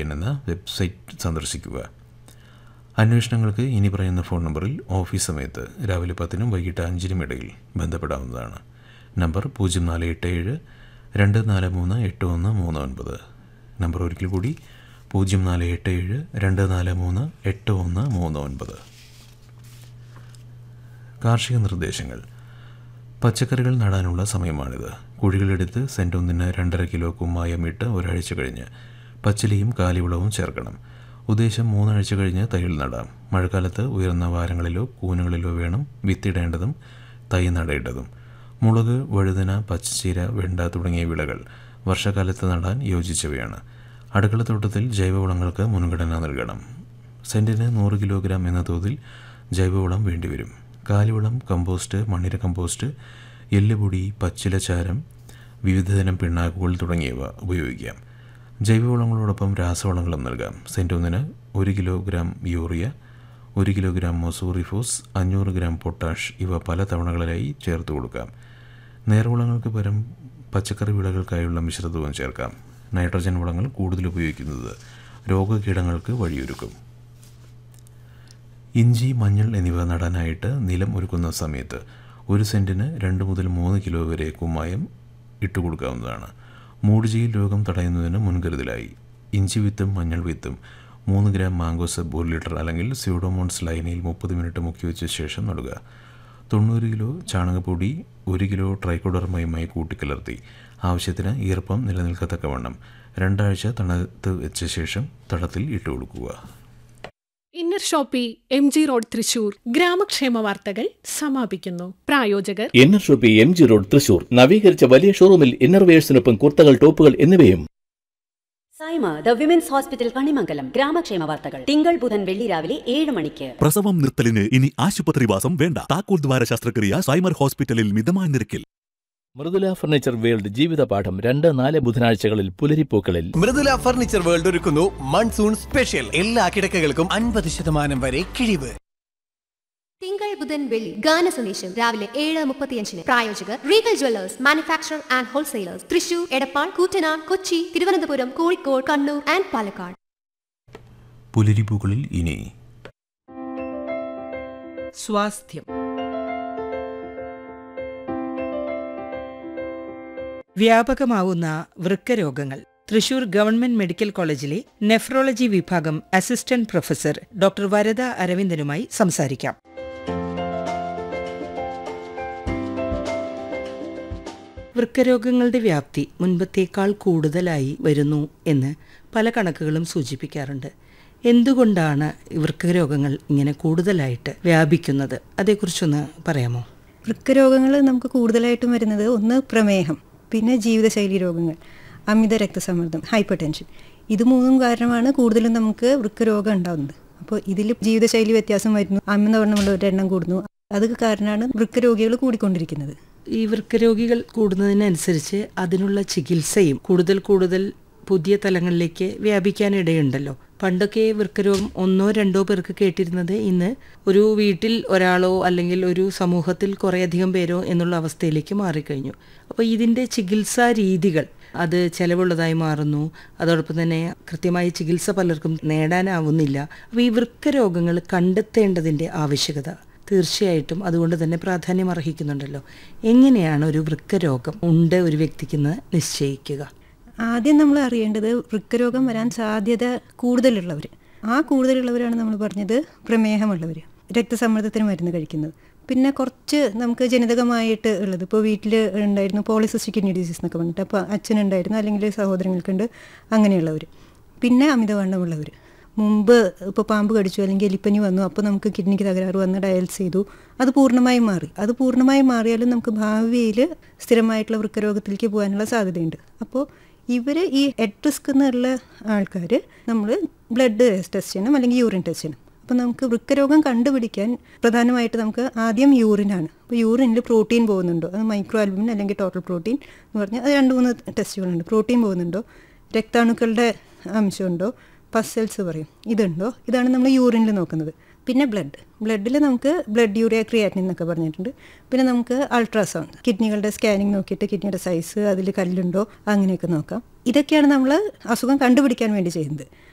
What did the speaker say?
N എന്ന website സന്ദർശിക്കുക അന്വേഷണങ്ങൾക്ക് ഇനി പറയുന്ന ഫോൺ നമ്പറിൽ ഓഫീസ് സമയത്ത് രാവിലെ പത്തിനും വൈകിട്ട് അഞ്ചിനും ഇടയിൽ ബന്ധപ്പെടാവുന്നതാണ് നമ്പർ പൂജ്യം നാല് എട്ട് ഏഴ് രണ്ട് നാല് മൂന്ന് എട്ട് ഒന്ന് മൂന്ന് ഒൻപത് നമ്പർ ഒരിക്കൽ കൂടി പൂജ്യം നാല് എട്ട് ഏഴ് രണ്ട് നാല് മൂന്ന് എട്ട് ഒന്ന് മൂന്ന് ഒൻപത് കാർഷിക നിർദ്ദേശങ്ങൾ പച്ചക്കറികൾ നടാനുള്ള സമയമാണിത് കുഴികളെടുത്ത് സെൻറ് ഒന്നിന് രണ്ടര കിലോ കുമ്മായം ഇട്ട് ഒരാഴ്ച കഴിഞ്ഞ് പച്ചിലയും കാലിവളവും ചേർക്കണം ഉദ്ദേശം മൂന്നാഴ്ച കഴിഞ്ഞ് തൈകൾ നടാം മഴക്കാലത്ത് ഉയർന്ന വാരങ്ങളിലോ കൂനുകളിലോ വേണം വിത്തിടേണ്ടതും തൈ നടേണ്ടതും മുളക് വഴുതന പച്ചച്ചീര വെണ്ട തുടങ്ങിയ വിളകൾ വർഷകാലത്ത് നടാൻ യോജിച്ചവയാണ് അടുക്കളത്തോട്ടത്തിൽ ജൈവവളങ്ങൾക്ക് മുൻഗണന നൽകണം സെൻറ്റിന് നൂറ് കിലോഗ്രാം എന്ന തോതിൽ ജൈവവളം വേണ്ടിവരും കാലിവളം കമ്പോസ്റ്റ് മണ്ണിര കമ്പോസ്റ്റ് എല്ലുപൊടി പച്ചിലച്ചാരം വിവിധതരം പിണ്ണാക്കുകൾ തുടങ്ങിയവ ഉപയോഗിക്കാം ജൈവവളങ്ങളോടൊപ്പം രാസവളങ്ങളും നൽകാം സെൻറ്റ് ഒന്നിന് ഒരു കിലോഗ്രാം യൂറിയ ഒരു കിലോഗ്രാം മൊസൂറിഫോസ് അഞ്ഞൂറ് ഗ്രാം പൊട്ടാഷ് ഇവ പല തവണകളിലായി ചേർത്ത് കൊടുക്കാം നേർവളങ്ങൾക്ക് പകരം പച്ചക്കറി വിളകൾക്കായുള്ള മിശ്രിതവും ചേർക്കാം നൈട്രജൻ വളങ്ങൾ കൂടുതൽ ഉപയോഗിക്കുന്നത് രോഗകീടങ്ങൾക്ക് വഴിയൊരുക്കും ഇഞ്ചി മഞ്ഞൾ എന്നിവ നടാനായിട്ട് നിലം ഒരുക്കുന്ന സമയത്ത് ഒരു സെൻറ്റിന് രണ്ട് മുതൽ മൂന്ന് കിലോ വരെ കുമ്മായം ഇട്ടുകൊടുക്കാവുന്നതാണ് മൂടുചീൽ രോഗം തടയുന്നതിന് മുൻകരുതലായി ഇഞ്ചി വിത്തും മഞ്ഞൾ വിത്തും മൂന്ന് ഗ്രാം മാങ്കോസബ് ഒരു ലിറ്റർ അല്ലെങ്കിൽ സ്യൂഡോമോൺസ് ലൈനയിൽ മുപ്പത് മിനിറ്റ് മുക്കി വെച്ച ശേഷം നടുക തൊണ്ണൂറ് കിലോ ചാണകപ്പൊടി ഒരു കിലോ ട്രൈക്കോഡർമയുമായി കൂട്ടിക്കലർത്തി ആവശ്യത്തിന് ഈർപ്പം നിലനിൽക്കത്തക്കവണ്ണം രണ്ടാഴ്ച തണുത്ത് വെച്ച ശേഷം തടത്തിൽ ഇട്ടുകൊടുക്കുക inner shoppe M G road Thrissur ഗ്രാമക്ഷേമ വാർത്തകൾ സമാപിക്കുന്നു പ്രായോജകർ inner shoppe M G road Thrissur നവീകരിച്ച വലിയ ഷോറൂമിൽ ഇന്നർവെയേഴ്സിനൊപ്പം കുർത്തകൾ ടോപ്പുകൾ എന്നിവയും Saima the women's hospital Kanimangalam ഗ്രാമക്ഷേമ വാർത്തകൾ തിങ്കൾ ബുധൻ വെള്ളി രാവിലെ ഏഴ് മണിക്ക് പ്രസവം നിർത്തലിന് ഇനി ആശുപത്രിവാസം വേണ്ട താക്കോൽ ദ്വാര ശസ്ത്രക്രിയ സൈമർ ഹോസ്പിറ്റലിൽ മിതമായ നിരക്കിൽ മൃദുല ഫർണിച്ചർ വേൾഡ് ജീവിതപാഠം രണ്ട് നാല് ബുധനാഴ്ചകളിൽ പുലരിപ്പൂക്കളിൽ മൃദുല ഫർണിച്ചർ വേൾഡ് ഒരുക്കുന്നു മൺസൂൺ സ്പെഷ്യൽ എല്ലാ കിടക്കകൾക്കും അൻപത് ശതമാനം വരെ കിഴിവ് തിങ്കൾ ബുധൻ വെള്ളി ഗാന സന്ദേശം രാവിലെ ഏഴ് മുപ്പത്തിയഞ്ചിന് പ്രായോജകർ Regal jewellers manufacture and wholesalers Thrissur Edappal Koottanad Kochi Thiruvananthapuram Kozhikode Kannur and Palakkad പുലരിപ്പൂക്കളിൽ ഇനി സ്വാസ്ഥ്യം വ്യാപകമാവുന്ന വൃക്കരോഗങ്ങൾ തൃശൂർ ഗവൺമെന്റ് മെഡിക്കൽ കോളേജിലെ നെഫ്രോളജി വിഭാഗം അസിസ്റ്റന്റ് പ്രൊഫസർ ഡോക്ടർ വരദ അരവിന്ദനുമായി സംസാരിക്കാം വൃക്കരോഗങ്ങളുടെ വ്യാപ്തി മുൻപത്തേക്കാൾ കൂടുതലായി വരുന്നു എന്ന് പല കണക്കുകളും സൂചിപ്പിക്കാറുണ്ട് എന്തുകൊണ്ടാണ് ഈ വൃക്കരോഗങ്ങൾ ഇങ്ങനെ കൂടുതലായിട്ട് വ്യാപിക്കുന്നത് അതേക്കുറിച്ചൊന്ന് പറയാമോ വൃക്കരോഗങ്ങൾ നമുക്ക് കൂടുതലായിട്ടും വരുന്നത് ഒന്ന് പ്രമേഹം പിന്നെ ജീവിതശൈലി രോഗങ്ങൾ അമിത രക്തസമ്മർദ്ദം ഹൈപ്പർ ടെൻഷൻ ഇത് മൂന്നും കാരണമാണ് കൂടുതലും നമുക്ക് വൃക്കരോഗം ഉണ്ടാകുന്നത് അപ്പോൾ ഇതിൽ ജീവിതശൈലി വ്യത്യാസം വരുന്നു അമിതവണ്ണമുള്ളവരുടെ എണ്ണം കൂടുന്നു അത് കാരണമാണ് വൃക്കരോഗികൾ കൂടിക്കൊണ്ടിരിക്കുന്നത് ഈ വൃക്കരോഗികൾ കൂടുന്നതിനനുസരിച്ച് അതിനുള്ള ചികിത്സയും കൂടുതൽ കൂടുതൽ പുതിയ തലങ്ങളിലേക്ക് വ്യാപിക്കാനിടയുണ്ടല്ലോ പണ്ടൊക്കെ വൃക്കരോഗം ഒന്നോ രണ്ടോ പേർക്ക് കേട്ടിരുന്നത് ഇന്ന് ഒരു വീട്ടിൽ ഒരാളോ അല്ലെങ്കിൽ ഒരു സമൂഹത്തിൽ കുറേയധികം പേരോ എന്നുള്ള അവസ്ഥയിലേക്ക് മാറിക്കഴിഞ്ഞു അപ്പോൾ ഇതിൻ്റെ ചികിത്സാ രീതികൾ അത് ചെലവുള്ളതായി മാറുന്നു അതോടൊപ്പം തന്നെ കൃത്യമായ ചികിത്സ പലർക്കും നേടാനാവുന്നില്ല അപ്പോൾ ഈ വൃക്കരോഗങ്ങൾ കണ്ടെത്തേണ്ടതിൻ്റെ ആവശ്യകത തീർച്ചയായിട്ടും അതുകൊണ്ട് തന്നെ പ്രാധാന്യം അർഹിക്കുന്നുണ്ടല്ലോ എങ്ങനെയാണ് ഒരു വൃക്കരോഗം ഉണ്ട് ഒരു വ്യക്തിക്കെന്ന് നിശ്ചയിക്കുക ആദ്യം നമ്മൾ അറിയേണ്ടത് വൃക്കരോഗം വരാൻ സാധ്യത കൂടുതലുള്ളവർ ആ കൂടുതലുള്ളവരാണ് നമ്മൾ പറഞ്ഞത് പ്രമേഹമുള്ളവർ രക്തസമ്മർദ്ദത്തിന് മരുന്ന് കഴിക്കുന്നത് പിന്നെ കുറച്ച് നമുക്ക് ജനിതകമായിട്ട് ഉള്ളത് ഇപ്പോൾ വീട്ടിൽ ഉണ്ടായിരുന്നു പോളിസിസ്റ്റിക് കിഡ്നി ഡിസീസ് എന്നൊക്കെ പറഞ്ഞിട്ട് അപ്പോൾ അച്ഛനുണ്ടായിരുന്നു അല്ലെങ്കിൽ സഹോദരങ്ങൾക്കുണ്ട് അങ്ങനെയുള്ളവർ പിന്നെ അമിതവണ്ണമുള്ളവർ മുമ്പ് ഇപ്പോൾ പാമ്പ് കടിച്ചു അല്ലെങ്കിൽ എലിപ്പനി വന്നു അപ്പോൾ നമുക്ക് കിഡ്നിക്ക് തകരാറ് വന്ന് ഡയൽസ് ചെയ്തു അത് പൂർണ്ണമായും മാറി അത് പൂർണ്ണമായും മാറിയാലും നമുക്ക് ഭാവിയിൽ സ്ഥിരമായിട്ടുള്ള വൃക്കരോഗത്തിലേക്ക് പോകാനുള്ള സാധ്യതയുണ്ട് അപ്പോൾ ഇവർ ഈ എഡ് റിസ്ക് എന്നുള്ള ആൾക്കാർ നമ്മൾ ബ്ലഡ് ടെസ്റ്റ് ചെയ്യണം അല്ലെങ്കിൽ യൂറിൻ ടെസ്റ്റ് ചെയ്യണം അപ്പോൾ നമുക്ക് വൃക്കരോഗം കണ്ടുപിടിക്കാൻ പ്രധാനമായിട്ട് നമുക്ക് ആദ്യം യൂറിനാണ് അപ്പോൾ യൂറിനിൽ പ്രോട്ടീൻ പോകുന്നുണ്ടോ അത് മൈക്രോ ആൽബുമിൻ അല്ലെങ്കിൽ ടോട്ടൽ പ്രോട്ടീൻ എന്ന് പറഞ്ഞാൽ അത് രണ്ട് മൂന്ന് ടെസ്റ്റുകളുണ്ട് പ്രോട്ടീൻ പോകുന്നുണ്ടോ രക്താണുക്കളുടെ അംശമുണ്ടോ പസൽസ് പറയും ഇതുണ്ടോ ഇതാണ് നമ്മൾ യൂറിനിൽ നോക്കുന്നത് പിന്നെ ബ്ലഡ് ബ്ലഡിൽ നമുക്ക് ബ്ലഡ് യൂറിയ ക്രിയാറ്റിൻ എന്നൊക്കെ പറഞ്ഞിട്ടുണ്ട് പിന്നെ നമുക്ക് അൾട്രാസൗണ്ട് കിഡ്നികളുടെ സ്കാനിങ് നോക്കിയിട്ട് കിഡ്നിയുടെ സൈസ് അതിൽ കല്ലുണ്ടോ അങ്ങനെയൊക്കെ നോക്കാം ഇതൊക്കെയാണ് നമ്മൾ അസുഖം കണ്ടുപിടിക്കാൻ വേണ്ടി ചെയ്യുന്നത്